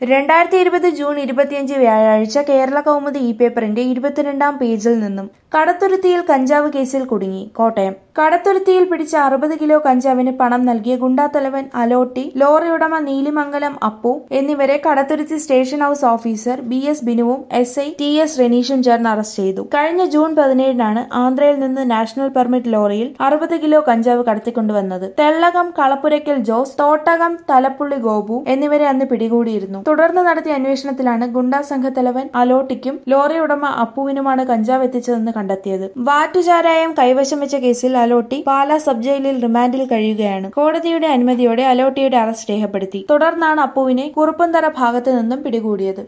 രണ്ടായിരത്തി ഇരുപത് ജൂൺ ഇരുപത്തിയഞ്ച് വ്യാഴാഴ്ച കേരള കൗമുദി ഇ പേപ്പറിന്റെ ഇരുപത്തിരണ്ടാം പേജിൽ നിന്നും കടത്തുരുത്തിയിൽ കഞ്ചാവ് കേസിൽ കുടുങ്ങി കോട്ടയം കടത്തുരുത്തിയിൽ പിടിച്ച അറുപത് കിലോ കഞ്ചാവിന് പണം നൽകിയ ഗുണ്ടാത്തലവൻ അലോട്ടി ലോറി ഉടമ നീലിമംഗലം അപ്പു എന്നിവരെ Kaduthuruthy station house officer B S ബിനുവും എസ് ഐ ടി എസ് റെനീഷും ചേർന്ന് അറസ്റ്റ് ചെയ്തു കഴിഞ്ഞ ജൂൺ പതിനേഴിനാണ് ആന്ധ്രയിൽ നിന്ന് നാഷണൽ പെർമിറ്റ് ലോറിയിൽ അറുപത് കിലോ കഞ്ചാവ് കടത്തിക്കൊണ്ടുവന്നത് തെള്ളകം കളപ്പുരയ്ക്കൽ ജോസ് തോട്ടകം തലപ്പുള്ളി ഗോപു എന്നിവരെ അന്ന് പിടികൂടിയിരുന്നു തുടർന്ന് നടത്തിയ അന്വേഷണത്തിലാണ് ഗുണ്ടാ സംഘത്തലവൻ അലോട്ടിക്കും ലോറി ഉടമ അപ്പുവിനുമാണ് കഞ്ചാവ് എത്തിച്ചതെന്ന് കണ്ടെത്തിയത് വാറ്റുചാരായം കൈവശം വെച്ച കേസിൽ അലോട്ടി പാലാ സബ് ജയിലിൽ റിമാൻഡിൽ കഴിയുകയാണ് കോടതിയുടെ അനുമതിയോടെ അലോട്ടിയുടെ അറസ്റ്റ് രേഖപ്പെടുത്തി തുടർന്നാണ് അപ്പുവിനെ കുറുപ്പന്തറ ഭാഗത്ത് നിന്നും പിടികൂടിയത്